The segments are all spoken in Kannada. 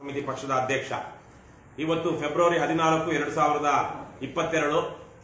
ಸಮಿತಿ ಪಕ್ಷದ ಅಧ್ಯಕ್ಷ ಇವತ್ತು ಫೆಬ್ರವರಿ ಹದಿನಾಲ್ಕು ಎರಡು ಸಾವಿರದ ಇಪ್ಪತ್ತೆರಡು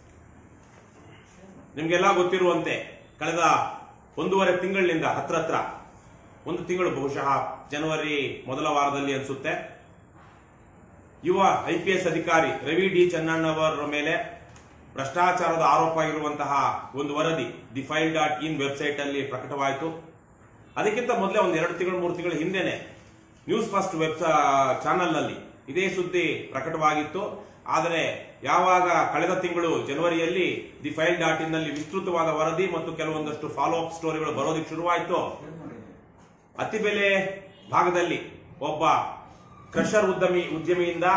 ನಿಮಗೆಲ್ಲ ಗೊತ್ತಿರುವಂತೆ ಕಳೆದ ಒಂದೂವರೆ ತಿಂಗಳಿನಿಂದ ಹತ್ರ ಹತ್ರ ಒಂದು ತಿಂಗಳು ಬಹುಶಃ ಜನವರಿ ಮೊದಲ ವಾರದಲ್ಲಿ ಅನಿಸುತ್ತೆ ಯುವ ಐಪಿಎಸ್ ಅಧಿಕಾರಿ ರವಿ ಡಿ ಚೆನ್ನಣ್ಣವರ ಮೇಲೆ ಭ್ರಷ್ಟಾಚಾರದ ಆರೋಪ ಇರುವಂತಹ ಒಂದು ವರದಿ the file dot in website ಅಲ್ಲಿ ಪ್ರಕಟವಾಯಿತು ಅದಕ್ಕಿಂತ ಮೊದಲೇ ಒಂದು ಎರಡು ತಿಂಗಳು ಮೂರು ತಿಂಗಳ ಹಿಂದೆನೆ ನ್ಯೂಸ್ ಫಸ್ಟ್ ವೆಬ್ ಚಾನೆಲ್ ನಲ್ಲಿ ಇದೇ ಸುದ್ದಿ ಪ್ರಕಟವಾಗಿತ್ತು ಆದರೆ ಯಾವಾಗ ಕಳೆದ ತಿಂಗಳು ಜನವರಿಯಲ್ಲಿ ದಿ ಫೈಲ್ ಡಾಟ್ ಇನ್ ನಲ್ಲಿ ವಿಸ್ತೃತವಾದ ವರದಿ ಮತ್ತು ಕೆಲವೊಂದಷ್ಟು ಫಾಲೋ ಅಪ್ ಸ್ಟೋರಿಗಳು ಬರೋದಕ್ಕೆ ಶುರುವಾಯಿತು ಅತಿಬೆಲೆ ಭಾಗದಲ್ಲಿ ಒಬ್ಬ ಕ್ರಷರ್ ಉದ್ಯಮಿ ಉದ್ಯಮಿಯಿಂದ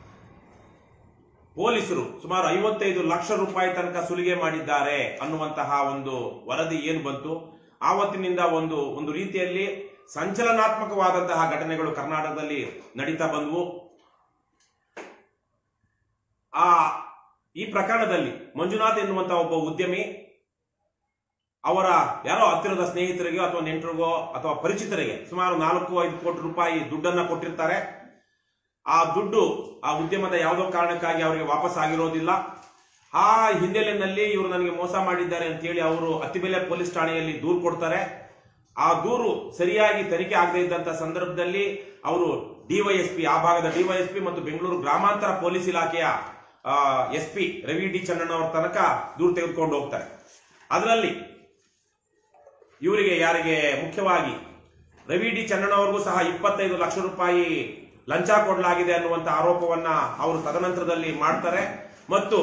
ಪೊಲೀಸರು ಸುಮಾರು ಐವತ್ತೈದು ಲಕ್ಷ ರೂಪಾಯಿ ತನಕ ಸುಲಿಗೆ ಮಾಡಿದ್ದಾರೆ ಅನ್ನುವಂತಹ ಒಂದು ವರದಿ ಏನು ಬಂತು ಆವತ್ತಿನಿಂದ ಒಂದು ಒಂದು ರೀತಿಯಲ್ಲಿ ಸಂಚಲನಾತ್ಮಕವಾದಂತಹ ಘಟನೆಗಳು ಕರ್ನಾಟಕದಲ್ಲಿ ನಡೀತಾ ಬಂದವು ಆ ಈ ಪ್ರಕರಣದಲ್ಲಿ ಮಂಜುನಾಥ್ ಎನ್ನುವಂತಹ ಒಬ್ಬ ಉದ್ಯಮಿ ಅವರ ಯಾರೋ ಹತ್ತಿರದ ಸ್ನೇಹಿತರಿಗೋ ಅಥವಾ ನೆಂಟರಿಗೋ ಅಥವಾ ಪರಿಚಿತರಿಗೆ ಸುಮಾರು ನಾಲ್ಕು ಐದು ಕೋಟಿ ರೂಪಾಯಿ ದುಡ್ಡನ್ನ ಕೊಟ್ಟಿರ್ತಾರೆ ಆ ದುಡ್ಡು ಆ ಉದ್ಯಮದ ಯಾವುದೋ ಕಾರಣಕ್ಕಾಗಿ ಅವರಿಗೆ ವಾಪಸ್ ಆಗಿರೋದಿಲ್ಲ ಆ ಹಿನ್ನೆಲೆಯಲ್ಲಿ ಇವರು ನನಗೆ ಮೋಸ ಮಾಡಿದ್ದಾರೆ ಅಂತ ಹೇಳಿ ಅವರು ಅತಿಬೆಲೆ ಪೊಲೀಸ್ ಠಾಣೆಯಲ್ಲಿ ದೂರು ಕೊಡ್ತಾರೆ ಆ ದೂರು ಸರಿಯಾಗಿ ತನಿಖೆ ಆಗದೇ ಇದ್ದಂತ ಸಂದರ್ಭದಲ್ಲಿ ಅವರು ಡಿವೈಎಸ್ಪಿ ಆ ಭಾಗದ ಡಿವೈಎಸ್ಪಿ ಮತ್ತು ಬೆಂಗಳೂರು ಗ್ರಾಮಾಂತರ ಪೊಲೀಸ್ ಇಲಾಖೆಯ ಎಸ್ಪಿ ರವಿ ಡಿ ಚನ್ನಣ್ಣವರ ತನಕ ದೂರು ತೆಗೆದುಕೊಂಡು ಹೋಗ್ತಾರೆ ಅದರಲ್ಲಿ ಇವರಿಗೆ ಯಾರಿಗೆ ಮುಖ್ಯವಾಗಿ ರವಿ ಡಿ ಚನ್ನಣ್ಣವರಿಗೂ ಸಹ ಇಪ್ಪತ್ತೈದು ಲಕ್ಷ ರೂಪಾಯಿ ಲಂಚ ಕೊಡಲಾಗಿದೆ ಅನ್ನುವಂತ ಆರೋಪವನ್ನ ಅವರು ತದನಂತರದಲ್ಲಿ ಮಾಡ್ತಾರೆ ಮತ್ತು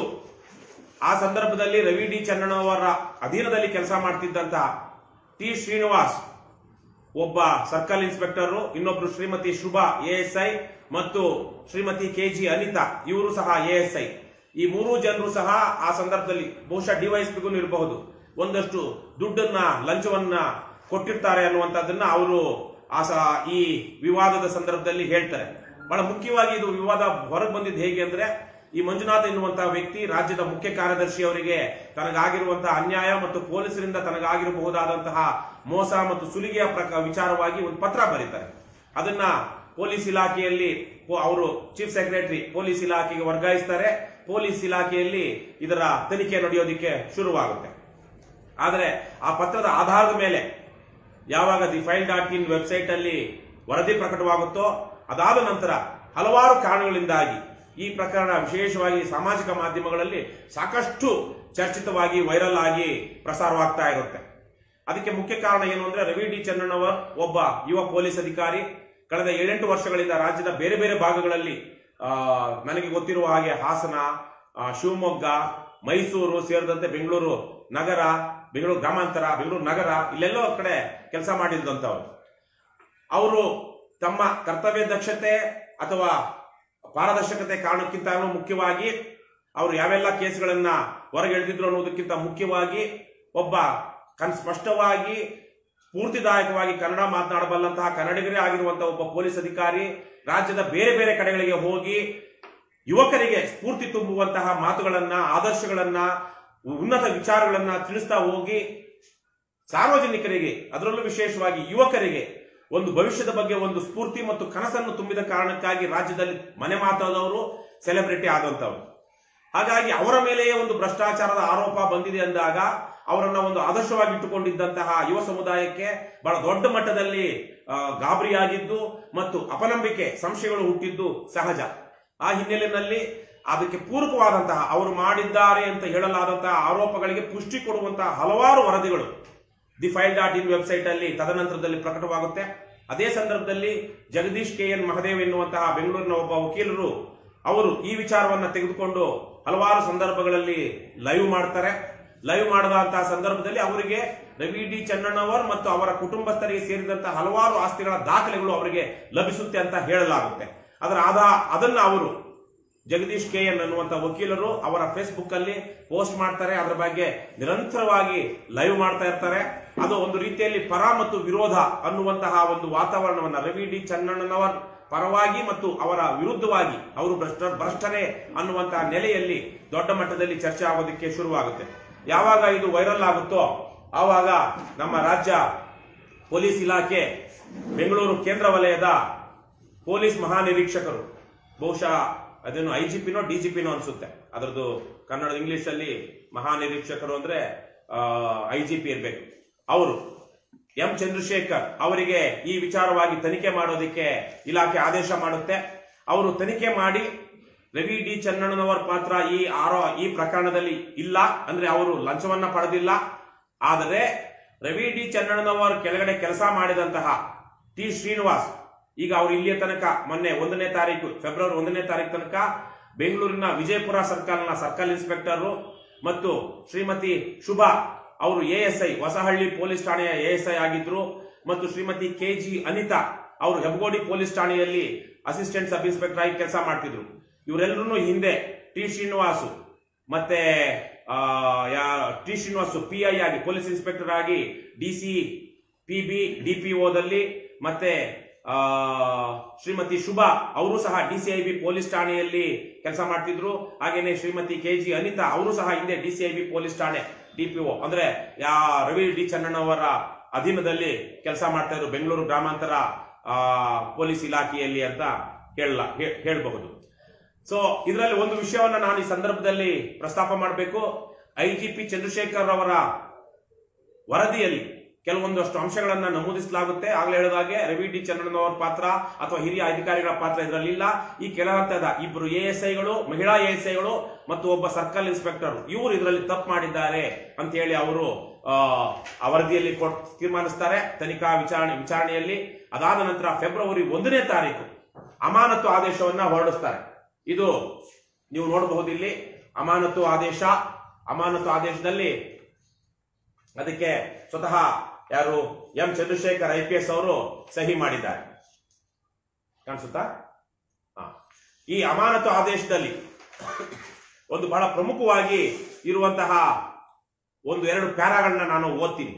ಆ ಸಂದರ್ಭದಲ್ಲಿ ರವಿ ಡಿ ಚನ್ನಣ್ಣವರ ಅಧೀನದಲ್ಲಿ ಕೆಲಸ ಮಾಡ್ತಿದ್ದಂತಹ ಟಿ ಶ್ರೀನಿವಾಸ್ ಒಬ್ಬ ಸರ್ಕಲ್ ಇನ್ಸ್ಪೆಕ್ಟರ್ ಇನ್ನೊಬ್ರು ಶ್ರೀಮತಿ ಶುಭಾ ಎಎಸ್ಐ ಮತ್ತು ಶ್ರೀಮತಿ ಕೆಜಿ ಅನಿತಾ ಇವರು ಸಹ ಎಎಸ್ಐ ಈ ಮೂರು ಜನರು ಸಹ ಆ ಸಂದರ್ಭದಲ್ಲಿ ಬಹುಶಃ ಡಿವೈಎಸ್ಪಿಗೂ ಇರಬಹುದು ಒಂದಷ್ಟು ದುಡ್ಡನ್ನ ಲಂಚವನ್ನ ಕೊಟ್ಟಿರ್ತಾರೆ ಅನ್ನುವಂಥದ್ದನ್ನ ಅವರು ಆ ಸ- ಈ ವಿವಾದದ ಸಂದರ್ಭದಲ್ಲಿ ಹೇಳ್ತಾರೆ ಬಹಳ ಮುಖ್ಯವಾಗಿ ಇದು ವಿವಾದ ಹೊರಗೆ ಬಂದಿದ್ದು ಹೇಗೆ ಅಂದ್ರೆ ಈ ಮಂಜುನಾಥ್ ಎನ್ನುವಂತಹ ವ್ಯಕ್ತಿ ರಾಜ್ಯದ ಮುಖ್ಯ ಕಾರ್ಯದರ್ಶಿ ಅವರಿಗೆ ತನಗಾಗಿರುವಂತಹ ಅನ್ಯಾಯ ಮತ್ತು ಪೊಲೀಸರಿಂದ ತನಗಾಗಿರಬಹುದಾದಂತಹ ಮೋಸ ಮತ್ತು ಸುಲಿಗೆಯ ಪ್ರಕ ವಿಚಾರವಾಗಿ ಒಂದು ಪತ್ರ ಬರೀತಾರೆ ಅದನ್ನ ಪೊಲೀಸ್ ಇಲಾಖೆಯಲ್ಲಿ ಪೊ- ಅವರು ಚೀಫ್ ಸೆಕ್ರೆಟರಿ ಪೊಲೀಸ್ ಇಲಾಖೆಗೆ ವರ್ಗಾಯಿಸ್ತಾರೆ ಪೊಲೀಸ್ ಇಲಾಖೆಯಲ್ಲಿ ಇದರ ತನಿಖೆ ನಡೆಯೋದಿಕ್ಕೆ ಶುರುವಾಗುತ್ತೆ ಆದರೆ ಆ ಪತ್ರದ ಆಧಾರದ ಮೇಲೆ ಯಾವಾಗ the file dot in website ಅಲ್ಲಿ ವರದಿ ಪ್ರಕಟವಾಗುತ್ತೋ ಅದಾದ ನಂತರ ಹಲವಾರು ಕಾರಣಗಳಿಂದಾಗಿ ಈ ಪ್ರಕರಣ ವಿಶೇಷವಾಗಿ ಸಾಮಾಜಿಕ ಮಾಧ್ಯಮಗಳಲ್ಲಿ ಸಾಕಷ್ಟು ಚರ್ಚಿತವಾಗಿ ವೈರಲ್ ಆಗಿ ಪ್ರಸಾರವಾಗ್ತಾ ಇರುತ್ತೆ ಅದಕ್ಕೆ ಮುಖ್ಯ ಕಾರಣ ಏನು ಅಂದ್ರೆ ರವಿ ಡಿ ಚನ್ನಣ್ಣವರ್ ಒಬ್ಬ ಯುವ ಪೊಲೀಸ್ ಅಧಿಕಾರಿ ಕಳೆದ ಏಳೆಂಟು ವರ್ಷಗಳಿಂದ ರಾಜ್ಯದ ಬೇರೆ ಬೇರೆ ಭಾಗಗಳಲ್ಲಿ ಆ, ನನಗೆ ಗೊತ್ತಿರುವ ಹಾಗೆ ಹಾಸನ ಆ, ಶಿವಮೊಗ್ಗ ಮೈಸೂರು ಸೇರಿದಂತೆ ಬೆಂಗಳೂರು ನಗರ ಬೆಂಗಳೂರು ಗ್ರಾಮಾಂತರ ಬೆಂಗಳೂರು ನಗರ ಇಲ್ಲೆಲ್ಲೋ ಕಡೆ ಕೆಲಸ ಮಾಡಿದಂತವ್ರು ಅವರು ತಮ್ಮ ಕರ್ತವ್ಯ ದಕ್ಷತೆ ಅಥವಾ ಪಾರದರ್ಶಕತೆ ಕಾರಣಕ್ಕಿಂತ ಮುಖ್ಯವಾಗಿ ಅವರು ಯಾವೆಲ್ಲ ಕೇಸ್ಗಳನ್ನ ಹೊರಗೆಳೆದಿದ್ರು ಅನ್ನೋದಕ್ಕಿಂತ ಮುಖ್ಯವಾಗಿ ಒಬ್ಬ ಕನ್ ಸ್ಪಷ್ಟವಾಗಿ ಸ್ಫೂರ್ತಿದಾಯಕವಾಗಿ ಕನ್ನಡ ಮಾತನಾಡಬಲ್ಲಂತಹ ಕನ್ನಡಿಗರೇ ಆಗಿರುವಂತಹ ಒಬ್ಬ ಪೊಲೀಸ್ ಅಧಿಕಾರಿ ರಾಜ್ಯದ ಬೇರೆ ಬೇರೆ ಕಡೆಗಳಿಗೆ ಹೋಗಿ ಯುವಕರಿಗೆ ಸ್ಫೂರ್ತಿ ತುಂಬುವಂತಹ ಮಾತುಗಳನ್ನ ಆದರ್ಶಗಳನ್ನ ಉನ್ನತ ವಿಚಾರಗಳನ್ನ ತಿಳಿಸ್ತಾ ಹೋಗಿ ಸಾರ್ವಜನಿಕರಿಗೆ ಅದರಲ್ಲೂ ವಿಶೇಷವಾಗಿ ಯುವಕರಿಗೆ ಒಂದು ಭವಿಷ್ಯದ ಬಗ್ಗೆ ಒಂದು ಸ್ಫೂರ್ತಿ ಮತ್ತು ಕನಸನ್ನು ತುಂಬಿದ ಕಾರಣಕ್ಕಾಗಿ ರಾಜ್ಯದಲ್ಲಿ ಮನೆ ಮಾತಾದವರು ಸೆಲೆಬ್ರಿಟಿ ಆದಂತವರು ಹಾಗಾಗಿ ಅವರ ಮೇಲೆಯೇ ಒಂದು ಭ್ರಷ್ಟಾಚಾರದ ಆರೋಪ ಬಂದಿದೆ ಅಂದಾಗ ಅವರನ್ನ ಒಂದು ಆದರ್ಶವಾಗಿ ಇಟ್ಟುಕೊಂಡಿದ್ದಂತಹ ಯುವ ಸಮುದಾಯಕ್ಕೆ ಬಹಳ ದೊಡ್ಡ ಮಟ್ಟದಲ್ಲಿ ಆ, ಗಾಬರಿಯಾಗಿದ್ದು ಮತ್ತು ಅಪನಂಬಿಕೆ ಸಂಶಯಗಳು ಹುಟ್ಟಿದ್ದು ಸಹಜ ಆ ಹಿನ್ನೆಲೆಯಲ್ಲಿ ಅದಕ್ಕೆ ಪೂರಕವಾದಂತಹ ಅವರು ಮಾಡಿದ್ದಾರೆ ಅಂತ ಹೇಳಲಾದಂತಹ ಆರೋಪಗಳಿಗೆ ಪುಷ್ಟಿ ಕೊಡುವಂತಹ ಹಲವಾರು ವರದಿಗಳು the file dot in website ಅಲ್ಲಿ ತದನಂತರದಲ್ಲಿ ಪ್ರಕಟವಾಗುತ್ತೆ ಅದೇ ಸಂದರ್ಭದಲ್ಲಿ ಜಗದೀಶ್ ಕೆ ಎನ್ ಮಹದೇವ್ ಎನ್ನುವಂತಹ ಬೆಂಗಳೂರಿನ ಒಬ್ಬ ವಕೀಲರು ಅವರು ಈ ವಿಚಾರವನ್ನ ತೆಗೆದುಕೊಂಡು ಹಲವಾರು ಸಂದರ್ಭಗಳಲ್ಲಿ ಲೈವ್ ಮಾಡ್ತಾರೆ ಲೈವ್ ಮಾಡದಂತಹ ಸಂದರ್ಭದಲ್ಲಿ ಅವರಿಗೆ ರವಿ ಡಿ ಚನ್ನಣ್ಣವರ್ ಮತ್ತು ಅವರ ಕುಟುಂಬಸ್ಥರಿಗೆ ಸೇರಿದಂತಹ ಹಲವಾರು ಆಸ್ತಿಗಳ ದಾಖಲೆಗಳು ಅವರಿಗೆ ಲಭಿಸುತ್ತೆ ಅಂತ ಹೇಳಲಾಗುತ್ತೆ ಅದರ ಆಧಾ ಅದನ್ನ ಅವರು ಜಗದೀಶ್ ಕೆ ಎನ್ ಅನ್ನುವಂತ ವಕೀಲರು ಅವರ ಫೇಸ್ಬುಕ್ ಅಲ್ಲಿ ಪೋಸ್ಟ್ ಮಾಡ್ತಾರೆ ಅದರ ಬಗ್ಗೆ ನಿರಂತರವಾಗಿ ಲೈವ್ ಮಾಡ್ತಾ ಇರ್ತಾರೆ ಅದು ಒಂದು ರೀತಿಯಲ್ಲಿ ಪರ ಮತ್ತು ವಿರೋಧ ಅನ್ನುವಂತಹ ಒಂದು ವಾತಾವರಣವನ್ನ ರವಿ ಡಿ ಚನ್ನಣ್ಣನವರ್ ಪರವಾಗಿ ಮತ್ತು ಅವರ ವಿರುದ್ಧವಾಗಿ ಅವರು ಭ್ರಷ್ಟ ಭ್ರಷ್ಟರೇ ಅನ್ನುವಂತಹ ನೆಲೆಯಲ್ಲಿ ದೊಡ್ಡ ಮಟ್ಟದಲ್ಲಿ ಚರ್ಚೆ ಆಗೋದಕ್ಕೆ ಶುರುವಾಗುತ್ತೆ ಯಾವಾಗ ಇದು ವೈರಲ್ ಆಗುತ್ತೋ ಆವಾಗ ನಮ್ಮ ರಾಜ್ಯ ಪೊಲೀಸ್ ಇಲಾಖೆ ಬೆಂಗಳೂರು ಕೇಂದ್ರ ವಲಯದ ಪೊಲೀಸ್ ಮಹಾನಿರೀಕ್ಷಕರು ಬಹುಶಃ ಅದನ್ನು ಐ ಜಿ ಪಿನೋ ಡಿ ಜಿ ಪಿನೋ ಅನ್ಸುತ್ತೆ ಅದರದ್ದು ಕನ್ನಡ ಇಂಗ್ಲಿಷ್ ಅಲ್ಲಿ ಮಹಾನಿರೀಕ್ಷಕರು ಅಂದ್ರೆ ಐ ಜಿ ಪಿ ಇರಬೇಕು ಅವರು ಎಂ ಚಂದ್ರಶೇಖರ್ ಅವರಿಗೆ ಈ ವಿಚಾರವಾಗಿ ತನಿಖೆ ಮಾಡೋದಕ್ಕೆ ಇಲಾಖೆ ಆದೇಶ ಮಾಡುತ್ತೆ ಅವರು ತನಿಖೆ ಮಾಡಿ ರವಿ ಡಿ ಚನ್ನಣ್ಣನವರ ಪಾತ್ರ ಈ ಆರೋ ಈ ಪ್ರಕರಣದಲ್ಲಿ ಇಲ್ಲ ಅಂದ್ರೆ ಅವರು ಲಂಚವನ್ನ ಪಡೆದಿಲ್ಲ ಆದರೆ ರವಿ ಡಿ ಚನ್ನಣ್ಣನವರ ಕೆಳಗಡೆ ಕೆಲಸ ಮಾಡಿದಂತಹ ಟಿ ಶ್ರೀನಿವಾಸ್ ಈಗ ಅವರು ಇಲ್ಲಿಯ ತನಕ ಮೊನ್ನೆ ಒಂದನೇ ತಾರೀಕು ಫೆಬ್ರವರಿ ಒಂದನೇ ತಾರೀಕು ತನಕ ಬೆಂಗಳೂರಿನ ವಿಜಯಪುರ ಸರ್ಕಲ್ನ ಸರ್ಕಲ್ ಇನ್ಸ್ಪೆಕ್ಟರ್ ಮತ್ತು ಶ್ರೀಮತಿ ಶುಭಾ ಅವರು ಎಎಸ್ಐ ಹೊಸಹಳ್ಳಿ ಪೊಲೀಸ್ ಠಾಣೆಯ ಎಎಸ್ಐ ಆಗಿದ್ರು ಮತ್ತು ಶ್ರೀಮತಿ ಕೆ ಜಿ ಅನಿತಾ ಅವರು ಹೆಬ್ಬಗೋಡಿ ಪೊಲೀಸ್ ಠಾಣೆಯಲ್ಲಿ ಅಸಿಸ್ಟೆಂಟ್ ಸಬ್ ಇನ್ಸ್ಪೆಕ್ಟರ್ ಆಗಿ ಕೆಲಸ ಮಾಡ್ತಿದ್ರು ಇವರೆಲ್ಲರೂ ಹಿಂದೆ ಟಿ ಶ್ರೀನಿವಾಸು ಮತ್ತೆ ಆ, ಯಾ- ಟಿ ಶ್ರೀನಿವಾಸು ಪಿ ಐ ಆಗಿ ಪೊಲೀಸ್ ಇನ್ಸ್ಪೆಕ್ಟರ್ ಆಗಿ D C P B D P ಓದಲ್ಲಿ ಮತ್ತೆ ಆ, ಶ್ರೀಮತಿ ಶುಭಾ ಅವರು ಸಹ ಡಿಸಿಐಬಿ ಪೊಲೀಸ್ ಠಾಣೆಯಲ್ಲಿ ಕೆಲಸ ಮಾಡ್ತಿದ್ರು ಹಾಗೇನೆ ಶ್ರೀಮತಿ ಕೆ ಜಿ ಅನಿತಾ ಅವರು ಸಹ ಹಿಂದೆ ಡಿಸಿಐಬಿ ಪೊಲೀಸ್ ಠಾಣೆ ಡಿಪಿಒ ಅಂದ್ರೆ ಯಾ ರವಿ ಡಿ ಚನ್ನಣ್ಣವರ ಅಧೀನದಲ್ಲಿ ಕೆಲಸ ಮಾಡ್ತಾ ಇದ್ರು ಬೆಂಗಳೂರು ಗ್ರಾಮಾಂತರ ಆ, ಪೊಲೀಸ್ ಇಲಾಖೆಯಲ್ಲಿ ಅಂತ ಹೇಳಲ ಹೇ- ಹೇಳಬಹುದು ಸೊ ಇದರಲ್ಲಿ ಒಂದು ವಿಷಯವನ್ನ ನಾನು ಈ ಸಂದರ್ಭದಲ್ಲಿ ಪ್ರಸ್ತಾಪ ಮಾಡಬೇಕು ಐ ಜಿ ಪಿ ಚಂದ್ರಶೇಖರ್ ಅವರ ವರದಿಯಲ್ಲಿ ಕೆಲವೊಂದಷ್ಟು ಅಂಶಗಳನ್ನ ನಮೂದಿಸಲಾಗುತ್ತೆ ಆಗ್ಲೇ ಹೇಳಿದಾಗೆ ರವಿ ಡಿ ಚಂದ್ರನವರ ಪಾತ್ರ ಅಥವಾ ಹಿರಿಯ ಅಧಿಕಾರಿಗಳ ಪಾತ್ರ ಇದರಲ್ಲಿಲ್ಲ ಈ ಕೆಲ ಹಂತದ ಇಬ್ಬರು ಎಎಸ್ಐಗಳು ಮಹಿಳಾ ಎಎಸ್ಐಗಳು ಮತ್ತು ಒಬ್ಬ ಸರ್ಕಲ್ ಇನ್ಸ್ಪೆಕ್ಟರ್ ಇವರು ಇದರಲ್ಲಿ ತಪ್ಪು ಮಾಡಿದ್ದಾರೆ ಅಂತ ಹೇಳಿ ಅವರು ಆ, ಆ ವರದಿಯಲ್ಲಿ ಕೊಟ್ ತೀರ್ಮಾನಿಸ್ತಾರೆ ತನಿಖಾ ವಿಚಾರಣೆ ವಿಚಾರಣೆಯಲ್ಲಿ ಅದಾದ ನಂತರ ಫೆಬ್ರವರಿ ಒಂದನೇ ತಾರೀಕು ಅಮಾನತು ಆದೇಶವನ್ನ ಹೊರಡಿಸ್ತಾರೆ ಇದು ನೀವು ನೋಡಬಹುದು ಇಲ್ಲಿ ಅಮಾನತು ಆದೇಶ ಅಮಾನತು ಆದೇಶದಲ್ಲಿ ಅದಕ್ಕೆ ಸ್ವತಃ ಯಾರು M Chandrashekar I P S ಅವರು ಸಹಿ ಮಾಡಿದ್ದಾರೆ ಕಾಣಿಸುತ್ತಾ ಹಾ. ಈ ಅಮಾನತು ಆದೇಶದಲ್ಲಿ ಒಂದು ಬಹಳ ಪ್ರಮುಖವಾಗಿ ಇರುವಂತಹ ಒಂದು ಎರಡು ಪ್ಯಾರಾಗಳನ್ನ ನಾನು ಓದ್ತೀನಿ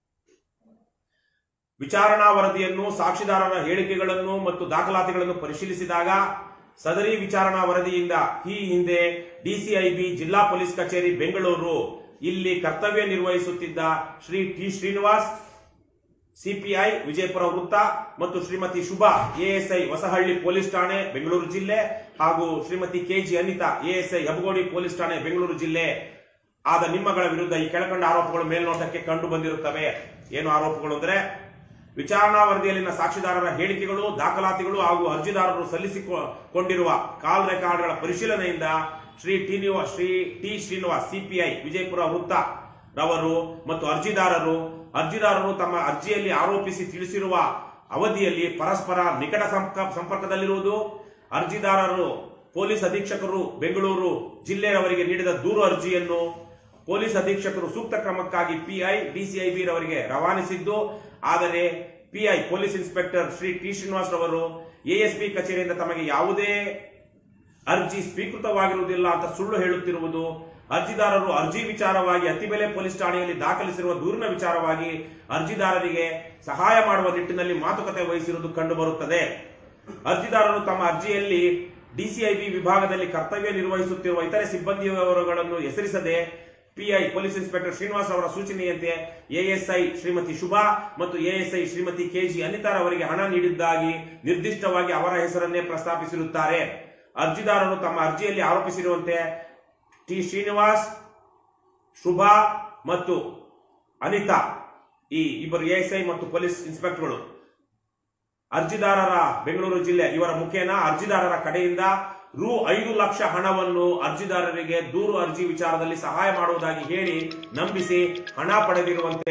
ವಿಚಾರಣಾ ವರದಿಯನ್ನು ಸಾಕ್ಷಿದಾರರ ಹೇಳಿಕೆಗಳನ್ನು ಮತ್ತು ದಾಖಲಾತಿಗಳನ್ನು ಪರಿಶೀಲಿಸಿದಾಗ ಸದರಿ ವಿಚಾರಣಾ ವರದಿಯಿಂದ ಈ ಹಿಂದೆ ಡಿಸಿಐಬಿ ಜಿಲ್ಲಾ ಪೊಲೀಸ್ ಕಚೇರಿ ಬೆಂಗಳೂರು ಇಲ್ಲಿ ಕರ್ತವ್ಯ ನಿರ್ವಹಿಸುತ್ತಿದ್ದ ಶ್ರೀ ಟಿ ಶ್ರೀನಿವಾಸ್ ಸಿಪಿಐ ವಿಜಯಪುರ ವೃತ್ತ ಮತ್ತು ಶ್ರೀಮತಿ ಶುಭಾ ಎಎಸ್ಐ ಹೊಸಹಳ್ಳಿ ಪೊಲೀಸ್ ಠಾಣೆ ಬೆಂಗಳೂರು ಜಿಲ್ಲೆ ಹಾಗೂ Shrimati KG Anita ASI Hebbagodi police ಠಾಣೆ ಬೆಂಗಳೂರು ಜಿಲ್ಲೆ ಆದ ನಿಮ್ಮಗಳ ವಿರುದ್ಧ ಈ ಕೆಳಕಂಡ ಆರೋಪಗಳು ಮೇಲ್ನೋಟಕ್ಕೆ ಕಂಡು ಬಂದಿರುತ್ತವೆ ಏನು ಆರೋಪಗಳು ಅಂದ್ರೆ ವಿಚಾರಣಾ ವರದಿಯಲ್ಲಿನ ಸಾಕ್ಷಿದಾರರ ಹೇಳಿಕೆಗಳು ದಾಖಲಾತಿಗಳು ಹಾಗೂ ಅರ್ಜಿದಾರರು ಸಲ್ಲಿಸಿಕೊಂಡಿರುವ ಕಾಲ್ ರೆಕಾರ್ಡ್ಗಳ ಪರಿಶೀಲನೆಯಿಂದ ಶ್ರೀ ಟಿ ನಿವ ಶ್ರೀ ಟಿ ಶ್ರೀನಿವಾಸ್ ಸಿಪಿಐ ವಿಜಯಪುರ ವೃತ್ತ ರವರು ಮತ್ತು ಅರ್ಜಿದಾರರು ಅರ್ಜಿದಾರರು ತಮ್ಮ ಅರ್ಜಿಯಲ್ಲಿ ಆರೋಪಿಸಿ ತಿಳಿಸಿರುವ ಅವಧಿಯಲ್ಲಿ ಪರಸ್ಪರ ನಿಕಟ ಸಂಪ- ಸಂಪರ್ಕದಲ್ಲಿರುವುದು ಅರ್ಜಿದಾರರು ಪೊಲೀಸ್ ಅಧೀಕ್ಷಕರು ಬೆಂಗಳೂರು ಜಿಲ್ಲೆಯವರಿಗೆ ನೀಡಿದ ದೂರು ಅರ್ಜಿಯನ್ನು ಪೊಲೀಸ್ ಅಧೀಕ್ಷಕರು ಸೂಕ್ತ ಕ್ರಮಕ್ಕಾಗಿ ಪಿಐ ಡಿಸಿಐಬಿ ರವರಿಗೆ ರವಾನಿಸಿದ್ದು ಆದರೆ PI police inspector Shri T Srinivas ರವರು ಎಎಸ್ಪಿ ಕಚೇರಿಯಿಂದ ತಮಗೆ ಯಾವುದೇ ಅರ್ಜಿ ಸ್ವೀಕೃತವಾಗಿರುವುದಿಲ್ಲ ಅಂತ ಸುಳ್ಳು ಹೇಳುತ್ತಿರುವುದು ಅರ್ಜಿದಾರರು ಅರ್ಜಿ ವಿಚಾರವಾಗಿ ಅತಿಬೆಲೆ ಪೊಲೀಸ್ ಠಾಣೆಯಲ್ಲಿ ದಾಖಲಿಸಿರುವ ದೂರಿನ ವಿಚಾರವಾಗಿ ಅರ್ಜಿದಾರರಿಗೆ ಸಹಾಯ ಮಾಡುವ ನಿಟ್ಟಿನಲ್ಲಿ ಮಾತುಕತೆ ವಹಿಸಿರುವುದು ಕಂಡುಬರುತ್ತದೆ ಅರ್ಜಿದಾರರು ತಮ್ಮ ಅರ್ಜಿಯಲ್ಲಿ ಡಿಸಿಐಬಿ ವಿಭಾಗದಲ್ಲಿ ಕರ್ತವ್ಯ ನಿರ್ವಹಿಸುತ್ತಿರುವ ಇತರೆ ಸಿಬ್ಬಂದಿಯವರುಗಳನ್ನು ಹೆಸರಿಸದೆ ಪಿಐ ಪೊಲೀಸ್ ಇನ್ಸ್ಪೆಕ್ಟರ್ ಶ್ರೀನಿವಾಸ್ ಅವರ ಸೂಚನೆಯಂತೆ ಎಎಸ್ಐ ಶ್ರೀಮತಿ ಶುಭಾ ಮತ್ತು ಎಎಸ್ಐ ಶ್ರೀಮತಿ ಕೆಜಿ ಅನಿತಾರ್ ಅವರಿಗೆ ಹಣ ನೀಡಿದ್ದಾಗಿ ನಿರ್ದಿಷ್ಟವಾಗಿ ಅವರ ಹೆಸರನ್ನೇ ಪ್ರಸ್ತಾಪಿಸಿರುತ್ತಾರೆ ಅರ್ಜಿದಾರರು ತಮ್ಮ ಅರ್ಜಿಯಲ್ಲಿ ಆರೋಪಿಸಿರುವಂತೆ ಟಿ ಶ್ರೀನಿವಾಸ್ ಶುಭಾ ಮತ್ತು ಅನಿತಾ ಈ ಇಬ್ಬರು ಎಎಸ್ಐ ಮತ್ತು ಪೊಲೀಸ್ ಇನ್ಸ್ಪೆಕ್ಟರ್ಗಳು ಅರ್ಜಿದಾರರ ಬೆಂಗಳೂರು ಜಿಲ್ಲೆ ಇವರ ಮುಖೇನ ಅರ್ಜಿದಾರರ ಕಡೆಯಿಂದ ರು ಐದು ಲಕ್ಷ ಹಣವನ್ನು ಅರ್ಜಿದಾರರಿಗೆ ದೂರು ಅರ್ಜಿ ವಿಚಾರದಲ್ಲಿ ಸಹಾಯ ಮಾಡುವುದಾಗಿ ಹೇಳಿ ನಂಬಿಸಿ ಹಣ ಪಡೆದಿರುವಂತೆ